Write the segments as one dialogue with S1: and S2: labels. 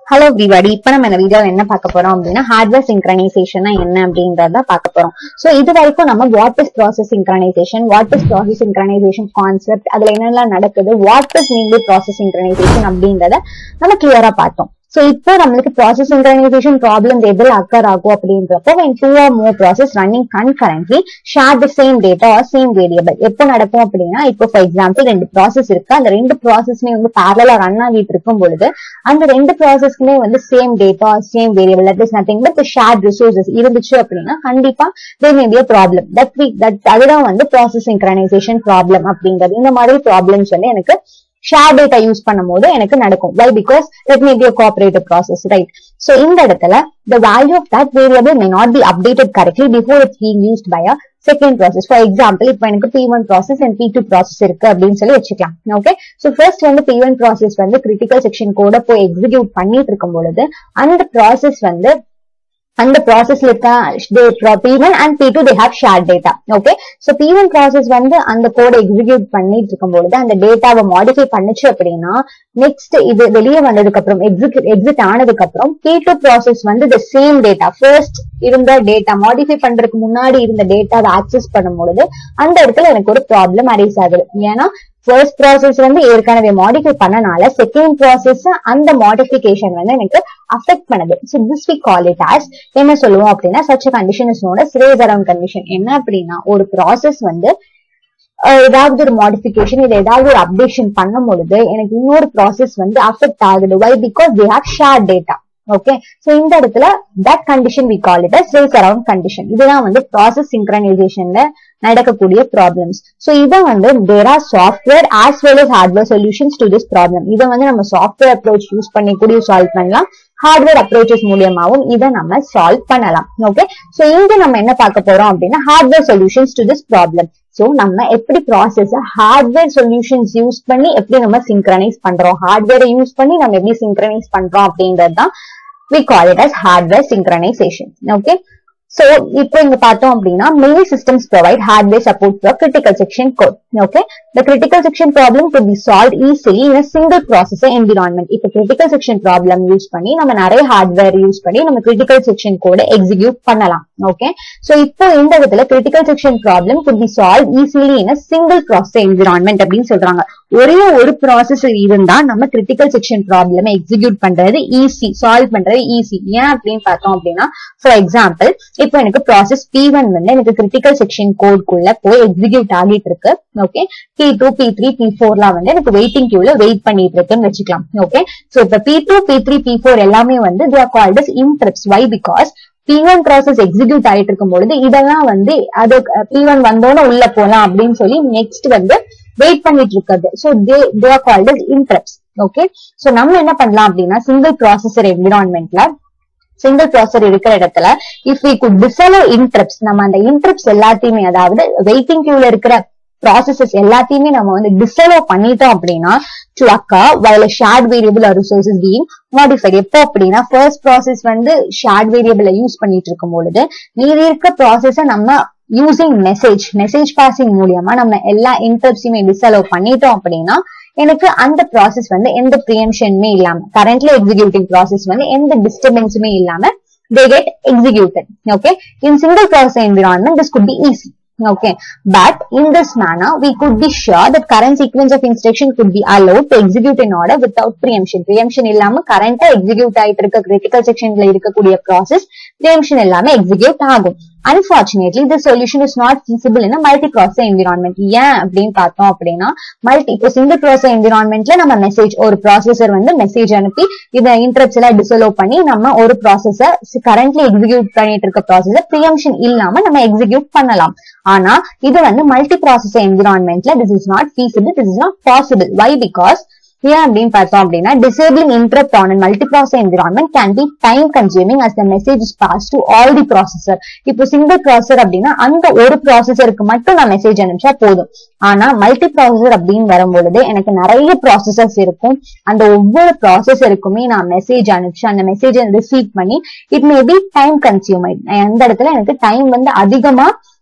S1: Hello everybody இப்ப நம்ம இந்த வீடியோல என்ன பார்க்க போறோம் அப்படின்னா ஹார்ட்வேர் சிங்க்ரனைசேஷன் என்ன அப்படின்றத பார்க்க போறோம் சோ இது வரைக்கும் நம்ம what is process synchronization what is process synchronization concept அதுல என்னெல்லாம் நடக்குது வாட் இஸ் நீங்க ப்ராசஸ் சிங்க்ரனைசேஷன் அப்படின்றத நம்ம கிளியரா பார்த்தோம் சோ இப்போ நம்மளுக்கு ப்ராசஸ் சிங்க்ரனைசேஷன் ப்ராப்ளம் எதில் அக்கர் ஆகும் அப்படின்றப்போ when two or more process running concurrently share the same data or same variable எப்போ நடக்கும் அப்படின்னா இப்போ ஃபார் எக்ஸாம்பிள் ரெண்டு ப்ராசஸ் இருக்கு அந்த ரெண்டு ப்ராசஸ்மே வந்து பேரலா ரன் ஆகிட்டு இருக்கும் பொழுது அந்த ரெண்டு ப்ராசஸ்க்குமே வந்து same data same variable that is nothing but shared resources இருந்துச்சு அப்படின்னா கண்டிப்பா there may be a problem that that அதுதான் வந்து ப்ராசஸ் சிங்க்ரனைசேஷன் ப்ராப்ளம் அப்படிங்கிறது இந்த மாதிரி ப்ராப்ளம்ஸ் வந்து எனக்கு ஷேர் டேட்டா யூஸ் பண்ணும்போது எனக்கு நடக்கும் why because let may be a cooperative process right so இந்த இடத்துல the value of that variable may not be updated correctly before it's being used by a second process for example இப்போ எனக்கு P one process and P two process இருக்கு அப்படின்னு சொல்லி வச்சுக்கலாம் okay so first வந்து P one process வந்து critical section கூட போய் எக்ஸிக்யூட் பண்ணிட்டு இருக்கும் பொழுது அந்த ப்ராசஸ் வந்து அந்த ப்ராசஸ்ல இருக்க P1 and P2 they have shared data okay so P1 process வந்து அந்த கோட் எக்ஸிக்யூட் பண்ணிட்டு இருக்கும் பொழுது அந்த டேட்டாவை மாடிஃபை பண்ணுச்சு அப்படின்னா நெக்ஸ்ட் இது வெளியே வந்ததுக்கு அப்புறம் எக்ஸிட் எக்ஸிட் ஆனதுக்கு அப்புறம் P2 ப்ராசஸ் வந்து the சேம் டேட்டா ஃபர்ஸ்ட் இருந்த டேட்டா மாடிஃபை பண்றதுக்கு முன்னாடி இருந்த டேட்டாவை ஆக்சஸ் பண்ணும் பொழுது அந்த இடத்துல எனக்கு ஒரு ப்ராப்ளம் அரைஸ் ஆகுது ஏன்னா ஃபர்ஸ்ட் ப்ராசஸ் வந்து ஏற்கனவே மாடிஃபை பண்ணனால செகண்ட் ப்ராசஸ் அந்த மாடிஃபிகேஷன் வந்து எனக்கு அஃபெக்ட் பண்ணுது so this we call it as என்ன சொல்லுவோம் அப்படின்னா such condition is noted race around condition என்ன அப்படின்னா ஒரு ப்ராசஸ் வந்து அஹ், ஏதாவது ஒரு மாடிஃபிகேஷன் இல்ல ஏதாவது ஒரு அப்டேஷன் பண்ணும் பொழுது எனக்கு இன்னொரு ப்ராசஸ் வந்து அஃபெக்ட் ஆகுது why because they have share data okay so இந்த இடத்துல that condition we call it race around condition இதுதான் வந்து ப்ராசஸ் சிங்க்ரனைசேஷன்ல நடக்கக்கூடிய ப்ராப்ளம்ஸ் சோ இதை வந்து there are software as well as hardware solutions to this problem இதை வந்து நம்ம சாஃப்ட்வேர் அப்ரோச் யூஸ் பண்ணி கூட சால்வ் பண்ணலாம் ஹார்ட்வேர் அப்ரோச்சஸ் மூலியமாவும் இதை நம்ம சால்வ் பண்ணலாம் ஓகே சோ இங்க நம்ம என்ன பார்க்க போறோம் அப்படின்னா hardware solutions to this problem so நம்ம எப்படி ப்ராசஸ் ஹார்ட்வேர் சொல்யூஷன்ஸ் யூஸ் பண்ணி எப்படி நம்ம சிங்க்ரனைஸ் பண்றோம் ஹார்ட்வேரை யூஸ் பண்ணி நம்ம எப்படி சிங்க்ரனைஸ் பண்றோம் அப்படின்றது தான் we call it as hardware synchronization okay so இப்போ இங்க பார்த்தோம் அப்படின்னா many systems provide hardware support for critical section code okay the critical section problem could be solved easily in a single processor environment இப்போ critical section problem use பண்ணி நம்ம நிறைய hardware use பண்ணி நம்ம critical section code execute பண்ணலாம் okay so இப்போ இந்த இடத்துல critical section problem could be solved easily in a single processor environment அப்படின்னு சொல்றாங்க ஒரே ஒரு ப்ராசஸர் இருந்தா நம்ம கிரிட்டிக்கல் செக்ஷன் ப்ராப்ளம் எக்ஸிக்யூட் பண்றது ஈஸி சால்வ் பண்றது ஈஸி ஏன் அப்படின்னு பார்த்தோம் அப்படின்னா ஃபார் எக்ஸாம்பிள் இப்போ எனக்கு ப்ராசஸ் பி ஒன் வந்து எனக்கு கிரிட்டிக்கல் செக்ஷன் கோட்குள்ள போய் எக்ஸிக்யூட் ஆகிட்டு இருக்கு okay P two P three P ஃபோர்லாம் வந்து எனக்கு வெயிட்டிங் கியூல வெயிட் பண்ணிட்டு இருக்குன்னு வச்சுக்கலாம் ஓகே சோ இப்ப P two P three P four எல்லாமே வந்து they are called as interrupts why because P one process execute ஆயிட்டு இருக்கும் பொழுது இதெல்லாம் வந்து அது பி ஒன் வந்தோன்னு உள்ள போலாம் அப்படின்னு சொல்லி நெக்ஸ்ட் வந்து வெயிட் பண்ணிட்டு இருக்கிறது so they they are called as interrupts okay so நம்ம என்ன பண்ணலாம் அப்படின்னா சிங்கிள் ப்ராசஸர் என்விரான்மெண்ட்ல சிங்கிள் ப்ராசஸர் இருக்கிற இடத்துல if we could disallow interrupts நம்ம அந்த இன்ட்ரப்ஸ் எல்லாத்தையுமே அதாவது வெயிட்டிங் கியூல இருக்கிற ப்ராசஸஸ் எல்லாத்தையுமே நம்ம வந்து டிசலோ பண்ணிட்டோம் அப்படின்னா to occur while shared variable or resources being modified எப்போ அப்படின்னா ஃபர்ஸ்ட் ப்ராசஸ் வந்து ஷேர்ட் வேரியபிள யூஸ் பண்ணிட்டு இருக்கும் பொழுது மீதி இருக்க ப்ராசஸ நம்ம யூசிங் மெசேஜ் மெசேஜ் பாசிங் மூலியமா நம்ம எல்லா இன்டர்ப்ஸையுமே டிசலோவ் பண்ணிட்டோம் அப்படின்னா எனக்கு அந்த ப்ராசஸ் வந்து எந்த ப்ரியம்ஷனுமே இல்லாம கரண்ட்லி எக்ஸிக்யூட்டிங் ப்ராசஸ் வந்து எந்த டிஸ்டர்பன்ஸுமே இல்லாம they get executed okay in single process environment this could be easy okay but in this manner we could be sure that current sequence of instruction could be allowed to execute in order without preemption preemption இல்லாம கரண்டா execute ஆயிட்டு இருக்க critical செக்ஷன்ல இருக்கக்கூடிய process preemption இல்லாம execute ஆகும் unfortunately this solution is not feasible in a multi processor environment ஏன் அப்படின்னு பார்த்தோம் அப்படின்னா மல்டி இப்போ சிங்கிள் ப்ராசஸர் என்விரான்மெண்ட்ல நம்ம மெசேஜ் ஒரு ப்ராசஸர் வந்து மெசேஜ் அனுப்பி இதை இன்டர்ப்ஸ் எல்லாம் டிசலோ பண்ணி நம்ம ஒரு ப்ராசஸர் கரண்ட்லி எக்ஸிக்யூட் பண்ணிட்டு இருக்க ப்ராசஸர் ப்ரியம்ஷன் இல்லாம நம்ம எக்ஸிக்யூட் பண்ணலாம் ஆனா இது வந்து மல்டி ப்ராசஸர் என்விரான்மெண்ட்ல this is not feasible this is not possible why because ஏன் அப்படின்னு பார்த்தோம் அப்படின்னா disabling interrupt on a multiprocessor environment can be time consuming as the message is passed to all the processor இப்போ single processor அப்படின்னா அந்த ஒரு ப்ராசஸருக்கு மட்டும் நான் மெசேஜ் அனுப்பிச்சா போதும் ஆனா மல்டி ப்ராசஸர் அப்படின்னு வரும்பொழுது எனக்கு நிறைய ப்ராசஸர்ஸ் இருக்கும் அந்த ஒவ்வொரு ப்ராசஸருக்குமே நான் மெசேஜ் அனுப்பிச்சு அந்த மெசேஜை ரிசீவ் பண்ணி it may be time consume அந்த இடத்துல எனக்கு டைம் வந்து அதிகமா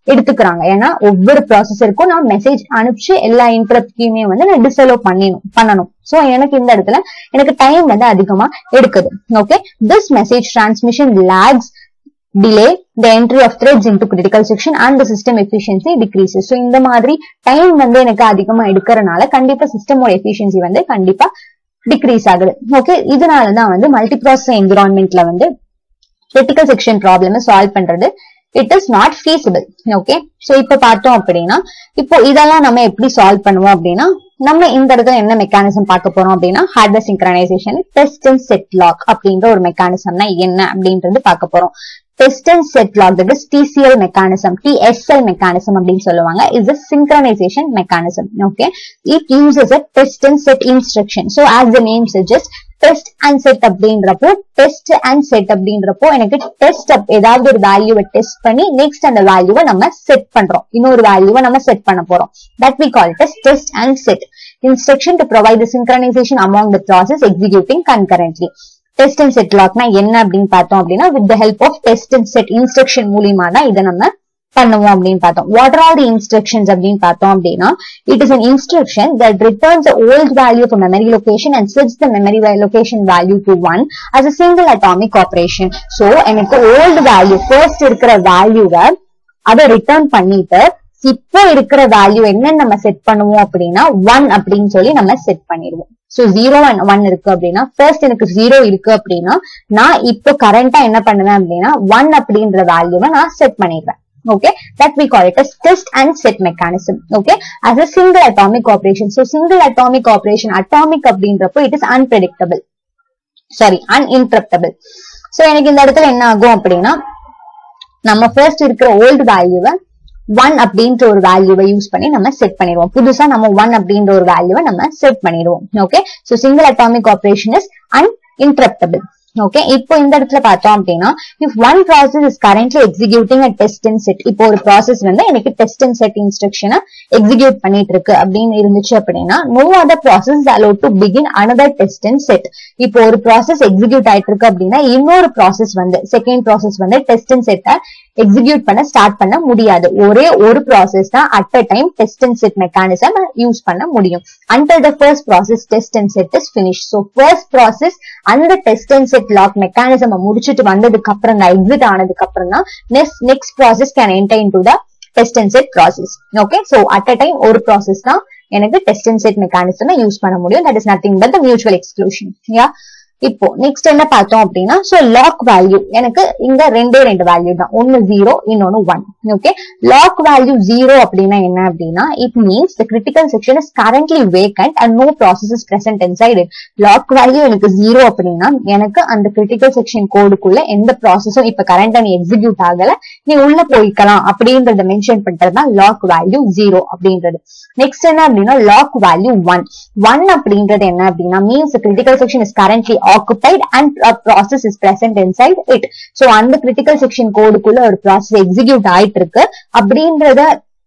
S1: எடுத்துக்கிறாங்க ஏன்னா ஒவ்வொரு ப்ராசஸருக்கும் நான் மெசேஜ் அனுப்பிச்சு எல்லா இன்டரப்டையுமே வந்து நான் டிசலோ பண்ணிடணும் பண்ணணும் சோ எனக்கு இந்த இடத்துல எனக்கு டைம் வந்து அதிகமா எடுக்குது okay this message transmission lags delay the entry of threads into critical section and the system efficiency decreases so இந்த மாதிரி டைம் வந்து எனக்கு அதிகமா எடுக்கறனால கண்டிப்பா சிஸ்டமோட எஃபிஷியன்சி வந்து கண்டிப்பா டிக்ரீஸ் ஆகுது ஓகே இதனாலதான் வந்து மல்டி ப்ராசஸ் என்விரான்மெண்ட்ல வந்து கிரிட்டிக்கல் செக்ஷன் ப்ராப்ளம் சால்வ் பண்றது it is not feasible okay so இப்ப பார்த்தோம் அப்படின்னா இப்போ இதெல்லாம் நம்ம எப்படி சால்வ் பண்ணுவோம் அப்படின்னா நம்ம இந்த இடத்துல என்ன மெக்கானிசம் பார்க்க போறோம் அப்படின்னா hardware synchronization test and set lock அப்படின்ற ஒரு மெக்கானிசம்னா என்ன அப்படின்றது பார்க்க போறோம் test and set lock that is TCL mechanism TSL mechanism அப்படின்னு சொல்லுவாங்க is a synchronization mechanism okay it uses a test and set instruction so as the name suggests test and set அப்படின்றப்போ டெஸ்ட் அண்ட் செட் அப்படின்றப்போ எனக்கு test ஏதாவது ஒரு வேல்யூவை test பண்ணி next அந்த வேல்யூவை நம்ம செட் பண்றோம் இன்னொரு வேல்யூவை நம்ம செட் பண்ண போறோம் that we call it test and set instruction to provide the synchronization among the process executing concurrently test and set லாக்னா என்ன அப்படின்னு பார்த்தோம் அப்படின்னா with the help of test and set instruction மூலியமா தான் இதை நம்ம பண்ணுவோம் அப்படின்னு பார்த்தோம் வாட் ஆர் தி இன்ஸ்ட்ரக்ஷன்ஸ் அப்படின்னு பார்த்தோம் அப்படின்னா it is an instruction that returns the old value of a memory location and sets the memory location value to one as a single atomic operation so எனக்கு old value first இருக்கிற வேல்யூவை அதை return பண்ணிட்டு இப்போ இருக்கிற value என்னன்னு நம்ம set பண்ணுவோம் அப்படின்னா ஒன் அப்படின்னு சொல்லி நம்ம செட் பண்ணிடுவோம் சோ ஜீரோ அண்ட் ஒன் இருக்கு அப்படின்னா ஃபர்ஸ்ட் எனக்கு ஜீரோ இருக்கு அப்படின்னா நான் இப்போ கரண்டா என்ன பண்ணுவேன் அப்படின்னா ஒன் அப்படின்ற வேல்யூவை நான் செட் பண்ணிடுவேன் okay that we call it as test and set mechanism okay as a single atomic operation so single atomic operation atomic அப்படின்றப்போ it is unpredictable sorry uninterruptible so எனக்கு இந்த இடத்துல என்ன ஆகும் அப்படின்னா நம்ம ஃபர்ஸ்ட் இருக்கிற ஓல்டு வேல்யூவை ஒன் அப்படின்ற ஒரு வேல்யூவை யூஸ் பண்ணி நம்ம செட் பண்ணிடுவோம் புதுசா நம்ம ஒன் அப்படின்ற ஒரு வேல்யூவை நம்ம செட் பண்ணிடுவோம் okay so single atomic operation is uninterruptible okay இப்போ இந்த இடத்துல பார்த்தோம் அப்படின்னா if one process is currently executing a test and set இப்போ ஒரு ப்ராசஸ் வந்து எனக்கு டெஸ்ட் அண்ட் செட் இன்ஸ்ட்ரக்ஷனை எக்ஸிக்யூட் பண்ணிட்டு இருக்கு அப்படின்னு இருந்துச்சு அப்படின்னா no other process allow to begin another test and set இப்போ ஒரு ப்ராசஸ் எக்ஸிக்யூட் ஆயிட்டு இருக்கு அப்படின்னா இன்னொரு ப்ராசஸ் வந்து செகண்ட் ப்ராசஸ் வந்து டெஸ்ட் அண்ட் செட்டை எக்ஸிக்யூட் பண்ண ஸ்டார்ட் பண்ண முடியாது ஒரே ஒரு ப்ராசஸ் தான் at a time test and set mechanism use பண்ண முடியும் under the first process test and set is finish so first process அந்த test and set lock mechanism முடிச்சுட்டு வந்ததுக்கு அப்புறம் தான் எக்ஸிட் ஆனதுக்கு அப்புறம் தான் next next process can enter into the test and set process okay so at a time ஒரு process தான் எனக்கு test and set mechanism use பண்ண முடியும் that is nothing but the mutual exclusion yeah இப்போ next என்ன பார்த்தோம் அப்படின்னா so lock value எனக்கு இங்க ரெண்டே ரெண்டு வேல்யூ தான் ஒன்னு ஜீரோ இன்னொன்னு one okay lock value zero அப்படின்னா என்ன அப்படின்னா it means the critical section is currently vacant and no process is present inside it lock value எனக்கு ஜீரோ அப்படின்னா எனக்கு அந்த கிரிட்டிக்கல் செக்ஷன் கோடுக்குள்ள எந்த ப்ராசஸும் இப்ப கரண்டா நீ எக்ஸிக்யூட் ஆகல நீ உள்ள போய்க்கலாம் அப்படின்றத மென்ஷன் பண்றது தான் லாக் வேல்யூ ஜீரோ அப்படின்றது நெக்ஸ்ட் என்ன அப்படின்னா லாக் வேல்யூ ஒன் ஒன் அப்படின்றது என்ன அப்படின்னா means critical section is currently occupied and a process is present inside it so அந்த critical section கோடுக்குள்ள ஒரு process execute ஆயிட்டு இருக்கு அப்படின்றத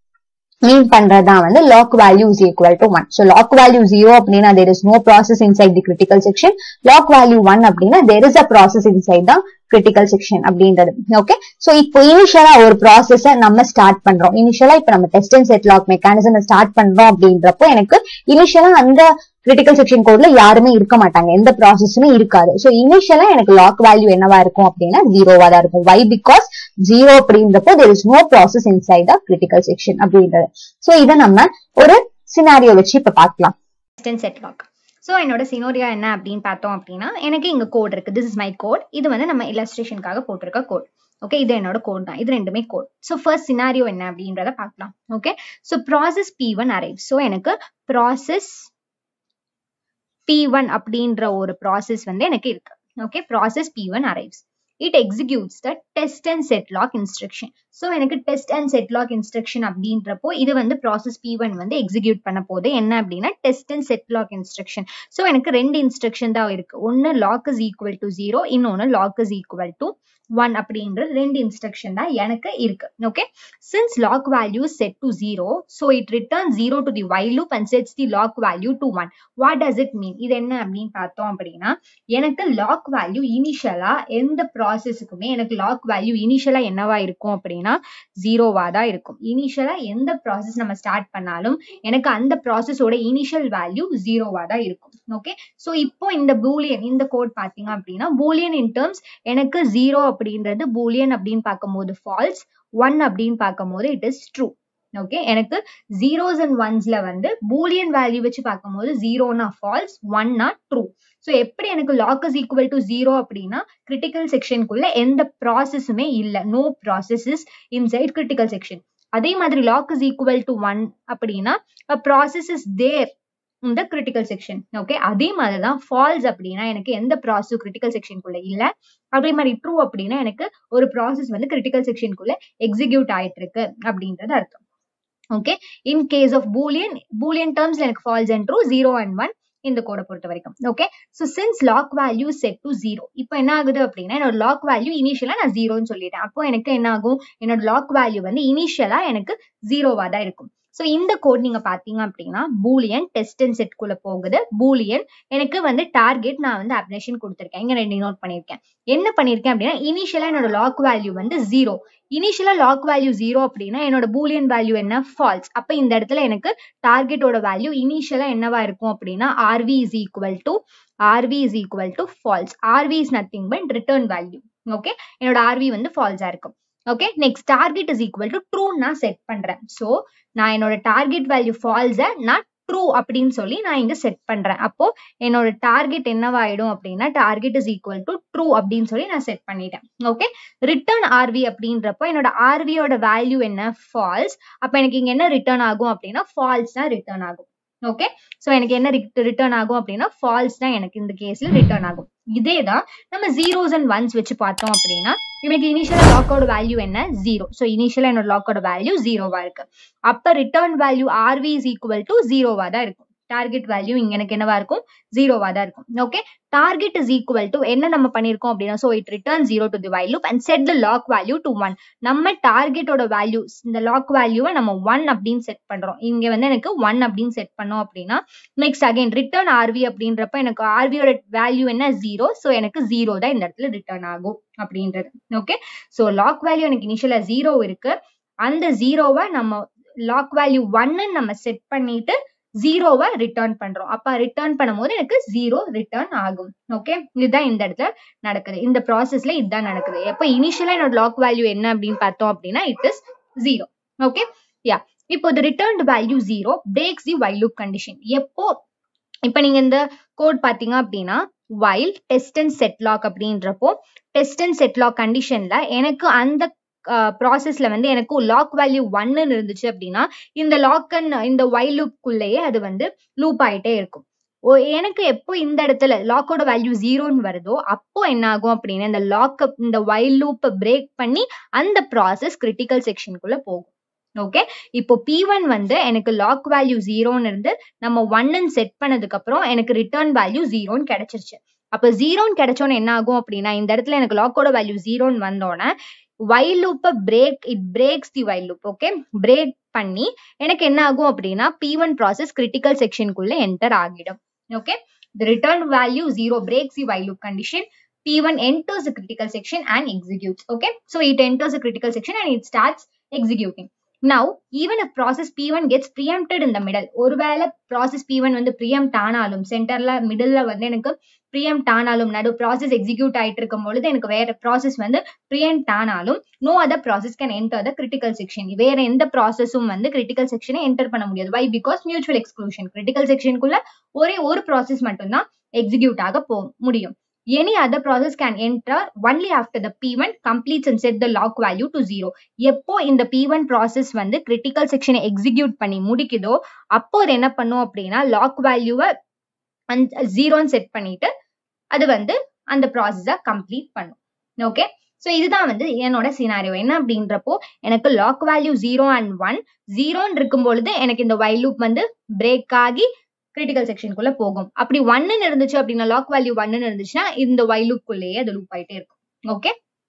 S1: மீன் பண்றதா வந்து lock value is equal to one so lock value zero அப்படின்னா there is no process inside the critical section lock value one அப்படின்னா there is a process inside தான் கிரிட்டிக்கல் செக்ஷன் அப்படின்றது okay so இப்போ இனிஷியலா ஒரு ப்ராசஸ நம்ம ஸ்டார்ட் பண்றோம் இனிஷியலா இப்ப நம்ம test and set lock mechanism start பண்றோம் அப்படின்றப்போ எனக்கு இனிஷியலா அந்த கிரிட்டிக்கல் செக்ஷன் கோட்ல யாருமே இருக்க மாட்டாங்க எந்த ப்ராசஸுமே இருக்காது சோ இனிஷியலா எனக்கு லாக் வேல்யூ என்னவா இருக்கும் அப்படின்னா ஜீரோவா தான் இருக்கும் வை பிகாஸ் ஜீரோ அப்படின்றப்போ there is no process inside the critical section அப்படின்றது சோ இதை நம்ம ஒரு சினாரியோ வச்சு இப்ப பார்க்கலாம்
S2: செட் லாக் ஸோ என்னோட சினோரியா என்ன அப்படின்னு பார்த்தோம் அப்படின்னா எனக்கு இங்க கோட் இருக்கு திஸ் இஸ் மை கோட் இது வந்து நம்ம இல்லஸ்ட்ரேஷனுக்காக போட்டிருக்க கோட் ஓகே இது என்னோட கோட் தான் இது ரெண்டுமே கோட் ஸோ ஃபர்ஸ்ட் சினாரியோ என்ன அப்படின்றத பார்க்கலாம் okay so process P one arrive so எனக்கு ப்ராசஸ் பி ஒன் அப்படின்ற ஒரு ப்ராசஸ் வந்து எனக்கு இருக்கு okay process P one arrives it executes the test and set lock instruction so எனக்கு test and set lock instruction அப்படின்றப்போ இது வந்து ப்ராசஸ் பி ஒன் வந்து எக்ஸிக்யூட் பண்ண போது என்ன அப்படின்னா test and set lock instruction so எனக்கு ரெண்டு இன்ஸ்ட்ரக்ஷன் தான் இருக்கு ஒன்று lock is equal to zero இன்னொன்று lock is equal to one அப்படின்ற ரெண்டு இன்ஸ்ட்ரக்ஷன் தான் எனக்கு இருக்கு okay since lock value set to zero so it return zero to the while loop and sets the lock value to one what does it mean இது என்ன அப்படின்னு பார்த்தோம் அப்படின்னா எனக்கு லாக் வேல்யூ இனிஷியலா எந்த ப்ராசஸுக்குமே எனக்கு லாக் வேல்யூ இனிஷியலா என்னவா இருக்கும் அப்படின்னா ஜீரோவா தான் இருக்கும் இனிஷியலா எந்த ப்ராசஸ் நம்ம ஸ்டார்ட் பண்ணாலும் எனக்கு அந்த ப்ராசஸோட இனிஷியல் வேல்யூ ஜீரோவா தான் இருக்கும் ஓகே ஸோ இப்போ இந்த பூலியன் இந்த கோட் பாத்தீங்க அப்படின்னா பூலியன் இன் டேர்ம்ஸ் எனக்கு ஜீரோ அப்படின்றது பூலியன் அப்படின்னு பார்க்கும்போது ஃபால்ஸ் ஒன் அப்படின்னு பார்க்கும்போது இட் இஸ் ட்ரூ ஓகே எனக்கு ஜீரோஸ் அண்ட் ஒன்ஸ்ல வந்து பூலியன் வேல்யூ வச்சு பார்க்கும்போது ஜீரோனா ஃபால்ஸ் ஒன்னா ட்ரூ ஸோ எப்படி எனக்கு lock is equal to zero அப்படின்னா கிரிட்டிக்கல் செக்ஷனுக்குள்ள எந்த ப்ராசஸுமே இல்லை no process is inside critical section அதே மாதிரி lock is equal to one அப்படின்னா ப்ராசஸ் இஸ் தேர் இந்த கிரிட்டிக்கல் செக்ஷன் ஓகே அதே மாதிரி தான் ஃபால்ஸ் அப்படின்னா எனக்கு எந்த ப்ராசஸ் கிரிட்டிக்கல் செக்ஷனுக்குள்ள இல்ல அதே மாதிரி ட்ரூ அப்படின்னா எனக்கு ஒரு ப்ராசஸ் வந்து கிரிட்டிக்கல் செக்ஷனுக்குள்ள எக்ஸிக்யூட் ஆயிட்டு இருக்கு அப்படின்றது அர்த்தம் okay in case of Boolean Boolean டேர்ம்ஸ்ல எனக்கு false and true zero and one இந்த கோடை பொறுத்த வரைக்கும் okay so since lock value set to zero இப்போ என்ன ஆகுது அப்படின்னா என்னோட லாக் வேல்யூ இனிஷியலா நான் ஜீரோன்னு சொல்லிட்டேன் அப்போ எனக்கு என்ன ஆகும் என்னோட லாக் வேல்யூ வந்து இனிஷியலா எனக்கு ஜீரோவா தான் இருக்கும் ஸோ இந்த கோட் நீங்க பாத்தீங்க அப்படின்னா பூலியன் டெஸ்ட் அண்ட் செட்குள்ள போகுது பூலியன் எனக்கு வந்து டார்கெட் நான் வந்து அப்டேஷன் கொடுத்துருக்கேன் இங்க ரெண்டு நோட் பண்ணியிருக்கேன் என்ன பண்ணியிருக்கேன் அப்படின்னா இனிஷியலா என்னோட லாக் வேல்யூ வந்து ஜீரோ இனிஷியலா லாக் வேல்யூ ஜீரோ அப்படின்னா என்னோட பூலியன் வேல்யூ என்ன ஃபால்ஸ் அப்ப இந்த இடத்துல எனக்கு டார்கெட்டோட வேல்யூ இனிஷியலா என்னவா இருக்கும் அப்படின்னா RV is equal to RV is equal to false RV is nothing but return value okay என்னோட ஆர்வி வந்து ஃபால்ஸா இருக்கும் okay next target is equal to true நான் செட் பண்றேன் ஸோ நான் என்னோட டார்கெட் வேல்யூ ஃபால்ஸை நான் ட்ரூ அப்படின்னு சொல்லி நான் இங்க செட் பண்றேன் அப்போ என்னோட டார்கெட் என்னவாயிடும் அப்படின்னா target is equal to true அப்படின்னு சொல்லி நான் செட் பண்ணிட்டேன் ஓகே ரிட்டர்ன் ஆர்வி அப்படின்றப்போ என்னோட ஆர்வியோட வேல்யூ என்ன ஃபால்ஸ் அப்ப எனக்கு இங்க என்ன ரிட்டர்ன் ஆகும் அப்படின்னா ஃபால்ஸ் தான் ரிட்டர்ன் ஆகும் ஓகே சோ எனக்கு என்ன ரிட்டர்ன் ஆகும் அப்படின்னா ஃபால்ஸ் தான் எனக்கு இந்த கேஸ்ல ரிட்டர்ன் ஆகும் இதே தான் நம்ம ஜீரோஸ் அண்ட் ஒன்ஸ் வச்சு பார்த்தோம் அப்படின்னா எனக்கு இனிஷியலா லாக்கோட வேல்யூ என்ன ஜீரோ ஸோ இனிஷியலா என்னோட லாக்கோட வேல்யூ ஜீரோவா இருக்கு அப்ப return value RV is equal to ஜீரோவா தான் இருக்கும் டார்கெட் வேல்யூ இங்க எனக்கு என்னவா இருக்கும் ஜீரோவா தான் இருக்கும் okay target is equal to என்ன நம்ம பண்ணிருக்கோம் அப்படின்னா so it return zero to the while loop and set the lock value to one நம்ம டார்கெட்டோட வேல்யூ இந்த லாக் வேல்யூவை நம்ம ஒன் அப்படின்னு செட் பண்றோம் இங்க வந்து எனக்கு ஒன் அப்படின்னு செட் பண்ணோம் அப்படின்னா நெக்ஸ்ட் அகைன் ரிட்டர்ன் ஆர்வி அப்படின்றப்ப எனக்கு ஆர்வியோட வேல்யூ என்ன ஜீரோ ஸோ எனக்கு ஜீரோ தான் இந்த இடத்துல ரிட்டர்ன் ஆகும் அப்படின்றது ஓகே ஸோ லாக் வேல்யூ எனக்கு இனிஷியலா ஜீரோ இருக்கு அந்த ஜீரோவை நம்ம லாக் வேல்யூ ஒன்னு நம்ம செட் பண்ணிட்டு ஜீரோவை ரிட்டர்ன் பண்றோம் அப்ப ரிட்டர்ன் பண்ணும்போது எனக்கு ஜீரோ ரிட்டர்ன் ஆகும் ஓகே இதுதான் இந்த இடத்துல நடக்குது இந்த ப்ராசஸ்ல இதுதான் நடக்குது எப்ப இனிஷியலா என்னோட லாக் வேல்யூ என்ன அப்படின்னு பார்த்தோம் அப்படின்னா it is zero okay yeah இப்போ the returned value zero breaks the while loop condition எப்போ இப்ப நீங்க இந்த கோட் பாத்தீங்க அப்படின்னா while test and set lock அப்படின்றப்போ டெஸ்ட் அண்ட் செட் லாக் கண்டிஷன்ல எனக்கு அந்த ப்ராசஸ்ல வந்து எனக்கு லாக் வேல்யூ ஒன்னு இருந்துச்சு அப்படின்னா இந்த லாக் அண்ட் இந்த வைல் லூப்குள்ளேயே அது வந்து லூப் ஆயிட்டே இருக்கும் ஓ எனக்கு எப்போ இந்த இடத்துல லாக்கோட வேல்யூ ஜீரோன்னு வருதோ அப்போ என்ன ஆகும் அப்படின்னா இந்த லாக் இந்த வைல் லூப்பை பிரேக் பண்ணி அந்த ப்ராசஸ் கிரிட்டிக்கல் செக்ஷனுக்குள்ள போகும் ஓகே இப்போ பி ஒன் வந்து எனக்கு லாக் வேல்யூ ஜீரோன்னு இருந்து நம்ம ஒன்னு செட் பண்ணதுக்கு அப்புறம் எனக்கு ரிட்டர்ன் வேல்யூ ஜீரோன்னு கிடைச்சிருச்சு அப்ப ஜீரோன்னு கிடைச்சோன்னு என்ன ஆகும் அப்படின்னா இந்த இடத்துல எனக்கு லாக்கோட வேல்யூ ஜீரோன்னு வந்தோடனே வைல் லூப்பை break it breaks the while loop okay break பண்ணி எனக்கு என்ன ஆகும் அப்படின்னா பி ஒன் ப்ராசஸ் கிரிட்டிக்கல் செக்ஷனுக்குள்ள என்டர் ஆகிடும் okay the return value zero breaks the while loop condition p1 enters the critical section and executes okay so it enters the critical section and it starts executing now even if process p1 gets preempted in the middle ஒருவேளை process p1 வந்து preempt ஆனாலும் சென்டர்ல மிடில்ல வந்து எனக்கு preempt ஆனாலும் நடு process execute ஆயிட்டு இருக்கும் பொழுது எனக்கு வேற process வந்து preempt ஆனாலும் no other process can enter the critical section வேற எந்த ப்ராசஸும் வந்து critical section என்டர் பண்ண முடியாது why because mutual exclusion critical section குள்ள ஒரே ஒரு ப்ராசஸ் மட்டும்தான் எக்ஸிக்யூட் ஆக போ முடியும் any other process can enter only after the P one completes and set the lock value to zero எப்போ இந்த பி ஒன் ப்ராசஸ் வந்து கிரிட்டிக்கல் செக்ஷனை எக்ஸிக்யூட் பண்ணி முடிக்குதோ அப்போ அது என்ன பண்ணும் அப்படின்னா லாக் வேல்யூவை ஜீரோன்னு செட் பண்ணிட்டு அது வந்து அந்த ப்ராசஸை கம்ப்ளீட் பண்ணும் ஓகே ஸோ இதுதான் வந்து என்னோட சினாரியோ என்ன அப்படின்றப்போ எனக்கு lock value zero and one ஜீரோன்னு இருக்கும் பொழுது எனக்கு இந்த வைல் லூப் வந்து பிரேக் ஆகி கிரிட்டிக்கல் செக்ஷனுக்குள்ள போகும் அப்படி ஒன்னு இருந்துச்சு அப்படின்னா லாக் வேல்யூ ஒன்னு இருந்துச்சுன்னா இந்த வைல் லூப்குள்ளேயே அது லூப் ஆயிட்டே இருக்கும் ஓகே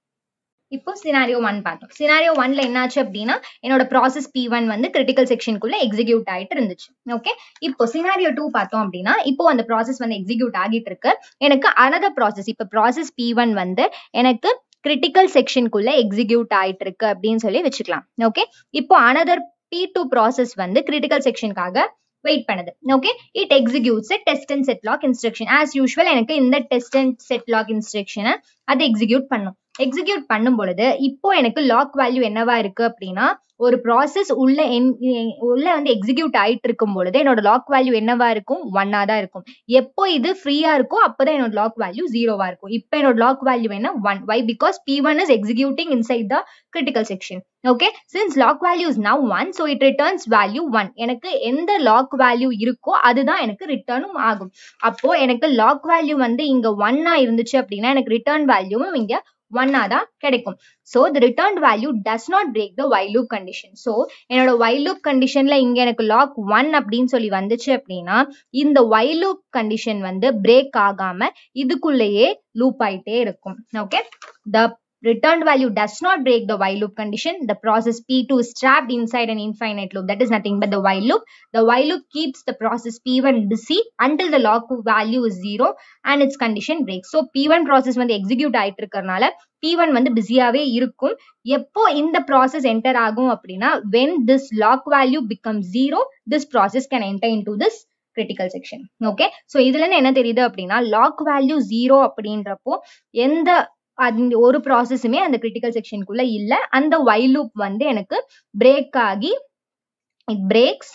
S2: இப்போ சினாரியோ ஒன் பார்த்தோம் சினாரியோ ஒன்ல என்னாச்சு அப்படின்னா என்னோட ப்ராசஸ் பி ஒன் வந்து கிரிட்டிக்கல் செக்ஷனுக்குள்ள எக்ஸிக்யூட் ஆயிட்டு இருந்துச்சு ஓகே இப்போ சினாரியோ டூ பார்த்தோம் அப்படின்னா இப்போ அந்த ப்ராசஸ் வந்து எக்ஸிக்யூட் ஆகிட்டு இருக்கு எனக்கு அனதர் ப்ராசஸ் இப்போ ப்ராசஸ் பி ஒன் வந்து எனக்கு கிரிட்டிக்கல் செக்ஷனுக்குள்ள எக்ஸிக்யூட் ஆயிட்டு இருக்கு அப்படின்னு சொல்லி வச்சுக்கலாம் ஓகே இப்போ அனதர் பி டூ ப்ராசஸ் வந்து கிரிட்டிக்கல் செக்ஷனுக்காக வெயிட் பண்ணுது okay it executes test and set lock instruction as usual எனக்கு இந்த டெஸ்ட் அண்ட் செட் லாக் இன்ஸ்ட்ரக்ஷனை அது எக்ஸிக்யூட் பண்ணும் எக்ஸிக்யூட் பண்ணும் பொழுது இப்போ எனக்கு லாக் வேல்யூ என்னவா இருக்கு அப்படின்னா ஒரு ப்ராசஸ் உள்ள உள்ள வந்து எக்ஸிக்யூட் ஆயிட்டு இருக்கும் பொழுது என்னோட லாக் வேல்யூ என்னவா இருக்கும் ஒன்னா தான் இருக்கும் எப்போ இது ஃப்ரீயா இருக்கோ அப்பதான் என்னோட லாக் வேல்யூ ஜீரோவா இருக்கும் இப்போ என்னோட லாக் வேல்யூ என்ன one while because P one is executing inside the critical section okay since lock value is now one so it returns value one எனக்கு எந்த லாக் வேல்யூ இருக்கோ அதுதான் எனக்கு ரிட்டர்னும் ஆகும் அப்போ எனக்கு லாக் வேல்யூ வந்து இங்க ஒன்னா இருந்துச்சு அப்படின்னா எனக்கு ரிட்டர்ன் வேல்யூவும் இங்க ஒன்னா தான் கிடைக்கும் so the return value does not break the while loop condition so என்னோட வை லூப் கண்டிஷன்ல இங்க எனக்கு லாக் ஒன் அப்படின்னு சொல்லி வந்துச்சு அப்படின்னா இந்த வை லூப் கண்டிஷன் வந்து பிரேக் ஆகாம இதுக்குள்ளேயே லூப் ஆயிட்டே இருக்கும் okay the returned value does not break the while loop condition. The process P2 is trapped inside an infinite loop. That is nothing but the while loop. The while loop keeps the process P1 busy until the lock value is zero and its condition breaks. So P1 process வந்து execute ஆயிட்டு இருக்கறனால P1 வந்து பிஸியாவே இருக்கும் எப்போ இந்த process enter ஆகும் அப்படின்னா when this lock value becomes zero this process can enter into this critical section okay so இதுல இருந்து என்ன தெரியுது அப்படின்னா லாக் வேல்யூ ஜீரோ அப்படின்றப்போ எந்த அந்த ஒரு ப்ராசஸுமே அந்த கிரிட்டிக்கல் செக்ஷனுக்குள்ள இல்ல அந்த வைல் லூப் வந்து எனக்கு பிரேக் ஆகி it breaks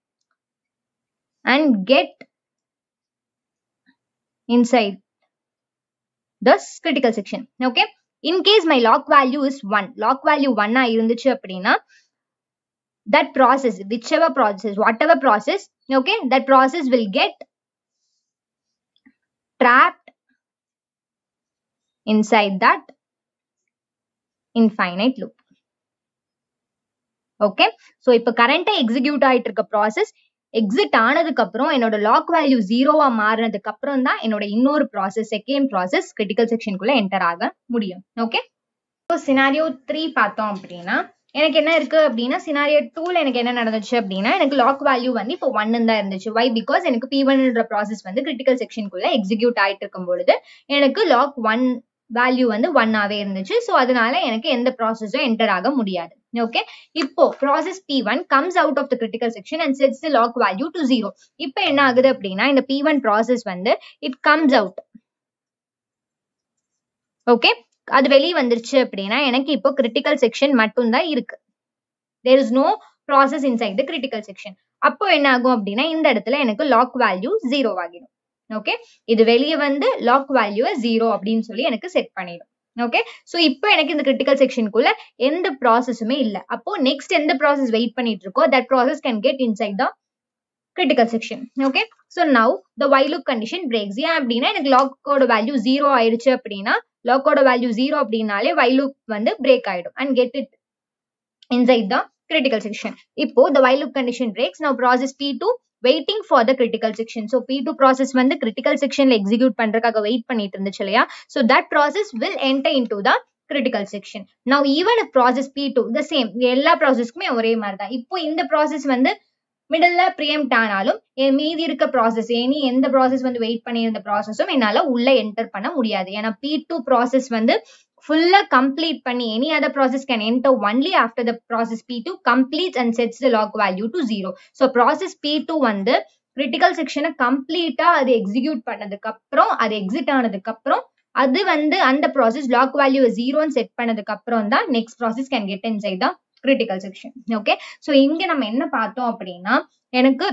S2: and get inside this critical section okay in case my lock value is one lock value ஒன்னா இருந்துச்சு அப்படின்னா that process whichever process whatever process okay that process will get trapped inside that infinite loop okay so இப்போ கரண்டா execute ஆயிட்டு இருக்க process exit ஆனதுக்கு அப்புறம் என்னோட லாக் வேல்யூ ஜீரோவா மாறினதுக்கு அப்புறம் தான் என்னோட இன்னொரு ப்ராசஸ் செகண்ட் ப்ராசஸ் கிரிட்டிக்கல் செக்ஷனுக்குள்ள என்டர் ஆக முடியும் ஓகே ஸோ சினாரியோ த்ரீ பார்த்தோம் அப்படின்னா எனக்கு என்ன இருக்கு அப்படின்னா சினாரியோ டூல எனக்கு என்ன நடந்துச்சு அப்படின்னா எனக்கு லாக் வேல்யூ வந்து இப்போ ஒன்னு தான் இருந்துச்சு வை பிகாஸ் எனக்கு பி ஒன்ன்ற ப்ராசஸ் வந்து கிரிட்டிக்கல் செக்ஷனுக்குள்ள எக்ஸிக்யூட் ஆயிட்டு இருக்கும் பொழுது எனக்கு லாக் ஒன் வேல்யூ வந்து ஒன்னாவே இருந்துச்சு ஸோ அதனால எனக்கு எந்த ப்ராசஸும் என்டர் ஆக முடியாது ஓகே இப்போ process P one comes out of the critical section and sets the lock value to zero இப்போ என்ன ஆகுது அப்படின்னா இந்த பி ஒன் ப்ராசஸ் வந்து இட் கம்ஸ் அவுட் ஓகே அது வெளியே வந்துருச்சு அப்படின்னா எனக்கு இப்போ கிரிட்டிக்கல் செக்ஷன் மட்டும்தான் இருக்கு there is no process inside the critical section அப்போ என்ன ஆகும் அப்படின்னா இந்த இடத்துல எனக்கு லாக் வேல்யூ ஜீரோ ஆகிடும் ஓகே இது வெளியே வந்து லாக் வேல்யூ ஜீரோ அப்படின்னு சொல்லி எனக்கு செட் பண்ணிடும் ஓகே ஸோ இப்போ எனக்கு இந்த கிரிட்டிக்கல் செக்ஷனுக்குள்ள எந்த ப்ராசஸுமே இல்லை அப்போ நெக்ஸ்ட் எந்த ப்ராசஸ் வெயிட் பண்ணிட்டு இருக்கோ that process can get inside the critical section okay so now the while loop condition breaks ஏன் அப்படின்னா எனக்கு லாக்கோட வேல்யூ ஜீரோ ஆயிடுச்சு அப்படின்னா லாக்கோட வேல்யூ ஜீரோ அப்படின்னாலே வைலுக் வந்து பிரேக் ஆயிடும் and get it inside the critical section இப்போ the while loop condition breaks now process P two waiting for the critical section so P two process வந்து கிரிட்டிக்கல் செக்ஷன்ல எக்ஸிக்யூட் பண்றதுக்காக wait பண்ணிட்டு இருந்துச்சு இல்லையா so that process will enter into the critical section now even process P two the same எல்லா ப்ராசஸ்க்குமே ஒரே மாதிரி தான் இப்போ இந்த ப்ராசஸ் வந்து மிடில் ப்ரியம்ட் ஆனாலும் மீதி இருக்க ப்ராசஸ் எனி எந்த ப்ராசஸ் வந்து வெயிட் பண்ணியிருந்த ப்ராசஸும் என்னால உள்ள என்டர் பண்ண முடியாது ஏன்னா பி டூ ப்ராசஸ் வந்து ஃபுல்லா கம்ப்ளீட் பண்ணி any other process can enter only after the process P two complete and sets the lock value to zero so process P two வந்து கிரிட்டிக்கல் செக்ஷனை கம்ப்ளீட்டா அது எக்ஸிக்யூட் பண்ணதுக்கு அப்புறம் அது எக்ஸிட் ஆனதுக்கு அப்புறம் அது வந்து அந்த ப்ராசஸ் லாக் வேல்யூ ஜீரோன்னு செட் பண்ணதுக்கு அப்புறம் தான் next process can get inside தான் கிரிட்டிக்கல் செக்ஷன் ஓகே ஸோ இங்க நம்ம என்ன பார்த்தோம் அப்படின்னா எனக்கு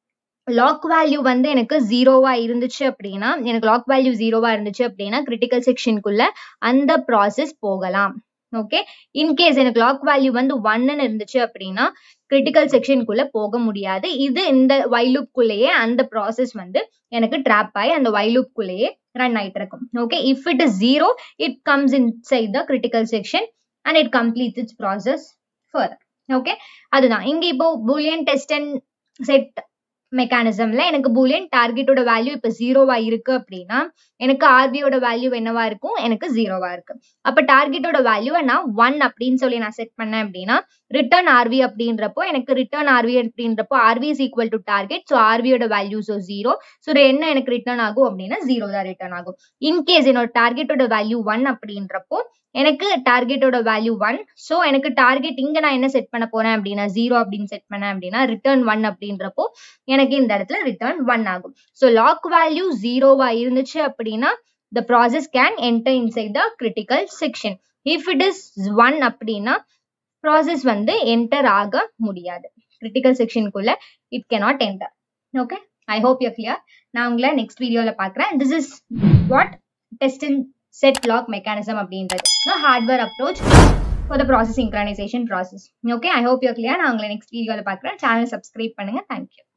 S2: லாக் வேல்யூ வந்து எனக்கு ஜீரோவா இருந்துச்சு அப்படின்னா எனக்கு லாக் வேல்யூ ஜீரோவா இருந்துச்சு அப்படின்னா கிரிட்டிக்கல் செக்ஷனுக்குள்ள அந்த ப்ராசஸ் போகலாம் ஓகே இன்கேஸ் எனக்கு லாக் வேல்யூ வந்து ஒன்னு இருந்துச்சு அப்படின்னா கிரிட்டிக்கல் செக்ஷனுக்குள்ள போக முடியாது இது இந்த வைலூப்குள்ளேயே அந்த ப்ராசஸ் வந்து எனக்கு ட்ராப் ஆகி அந்த வைலூப்குள்ளேயே ரன் ஆயிட்டு இருக்கும் okay if it is zero it comes inside the critical section and it completes its process further okay அதுதான் இங்க இப்போ பூலியன் டெஸ்ட் அண்ட் செட் மெக்கானிசம்ல எனக்கு பூலியன் டார்கெட்டோட வேல்யூ இப்ப ஜீரோவா இருக்கு அப்படின்னா எனக்கு ஆர்பியோட வேல்யூ என்னவா இருக்கும் எனக்கு ஜீரோவா இருக்கு அப்ப டார்கெட்டோட வேல்யூவை நான் ஒன் அப்படின்னு சொல்லி நான் செட் பண்ணேன் அப்படின்னா ரிட்டர்ன் ஆர்வி அப்படின்றப்போ எனக்கு ரிட்டர்ன் ஆர்வி அப்படின்றப்போ RV is equal to target so ஆர்வியோட வேல்யூ ஸோ ஜீரோ ஸோ என்ன எனக்கு ரிட்டர்ன் ஆகும் அப்படின்னா ஜீரோ தான் ரிட்டர்ன் ஆகும் இன்கேஸ் என்னோட டார்கெட்டோட வேல்யூ ஒன் அப்படின்றப்போ எனக்கு டார்கெட்டோட வேல்யூ ஒன் ஸோ எனக்கு டார்கெட் இங்க நான் என்ன செட் பண்ண போறேன் அப்படின்னா ஜீரோ அப்படின்னு செட் பண்ணேன் அப்படின்னா ரிட்டர்ன் ஒன் அப்படின்றப்போ எனக்கு இந்த இடத்துல ரிட்டர்ன் ஒன் ஆகும் ஸோ லாக் வேல்யூ ஜீரோவா இருந்துச்சு அப்படின்னா the process can enter inside the critical section if it is one அப்படின்னா ப்ராசஸ் வந்து என்டர் ஆக முடியாது கிரிட்டிக்கல் செக்ஷனுக்குள்ள it cannot enter okay I hope you clear நான் உங்களை நெக்ஸ்ட் வீடியோல பார்க்குறேன் this is what test and set lock mechanism அப்படின்றது hardware approach for the process synchronization process okay I hope you clear நான் உங்களை நெக்ஸ்ட் வீடியோவில் பார்க்குறேன் சேனல் சப்ஸ்கிரைப் பண்ணுங்க தேங்க்யூ